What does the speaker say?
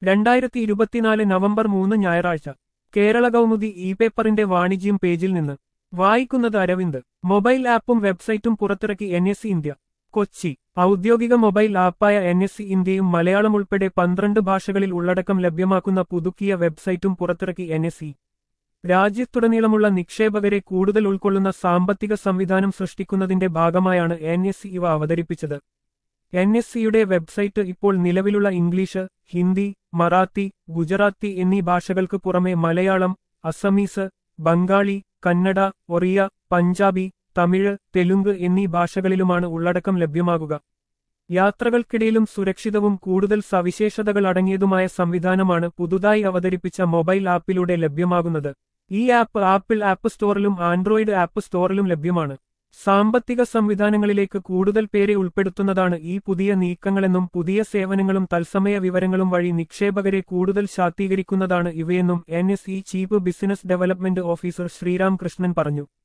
രണ്ടായിരത്തി ഇരുപത്തിനാല് നവംബർ മൂന്ന് ഞായറാഴ്ച കേരള കൗമുദി ഇ പേപ്പറിന്റെ വാണിജ്യം പേജിൽ നിന്ന് വായിക്കുന്നത് അരവിന്ദ് മൊബൈൽ ആപ്പും വെബ്സൈറ്റും പുറത്തിറക്കി എൻ എസ് ഇന്ത്യ കൊച്ചി ഔദ്യോഗിക മൊബൈൽ ആപ്പായ എൻ എസ് ഇന്ത്യയും മലയാളം ഉൾപ്പെടെ പന്ത്രണ്ട് ഭാഷകളിൽ ഉള്ളടക്കം ലഭ്യമാക്കുന്ന പുതുക്കിയ വെബ്സൈറ്റും പുറത്തിറക്കി എൻ എസ് രാജ്യത്തുടനീളമുള്ള നിക്ഷേപകരെ കൂടുതൽ ഉൾക്കൊള്ളുന്ന സാമ്പത്തിക സംവിധാനം സൃഷ്ടിക്കുന്നതിന്റെ ഭാഗമായാണ് എൻ എസ് ഇവ അവതരിപ്പിച്ചത് എൻ എസ് സിയുടെ വെബ്സൈറ്റ് ഇപ്പോൾ നിലവിലുള്ള ഇംഗ്ലീഷ് ഹിന്ദി മറാത്തി ഗുജറാത്തി എന്നീ ഭാഷകൾക്ക് പുറമെ മലയാളം അസമീസ് ബംഗാളി കന്നഡ ഒറിയ പഞ്ചാബി തമിഴ് തെലുങ്ക് എന്നീ ഭാഷകളിലുമാണ് ഉള്ളടക്കം ലഭ്യമാകുക യാത്രകൾക്കിടയിലും സുരക്ഷിതവും കൂടുതൽ സവിശേഷതകൾ അടങ്ങിയതുമായ സംവിധാനമാണ് പുതുതായി അവതരിപ്പിച്ച മൊബൈൽ ആപ്പിലൂടെ ലഭ്യമാകുന്നത് ഈ ആപ്പ് ആപ്പിൾ ആപ്പ് സ്റ്റോറിലും ആൻഡ്രോയിഡ് ആപ്പ് സ്റ്റോറിലും ലഭ്യമാണ് സാമ്പത്തിക സംവിധാനങ്ങളിലേക്ക് കൂടുതൽ പേരെ ഉൾപ്പെടുത്തുന്നതാണ് ഈ പുതിയ നീക്കങ്ങളെന്നും പുതിയ സേവനങ്ങളും തത്സമയ വിവരങ്ങളും വഴി നിക്ഷേപകരെ കൂടുതൽ ശാക്തീകരിക്കുന്നതാണ് ഇവയെന്നും N chief business development officer Sriram Krishnan പറഞ്ഞു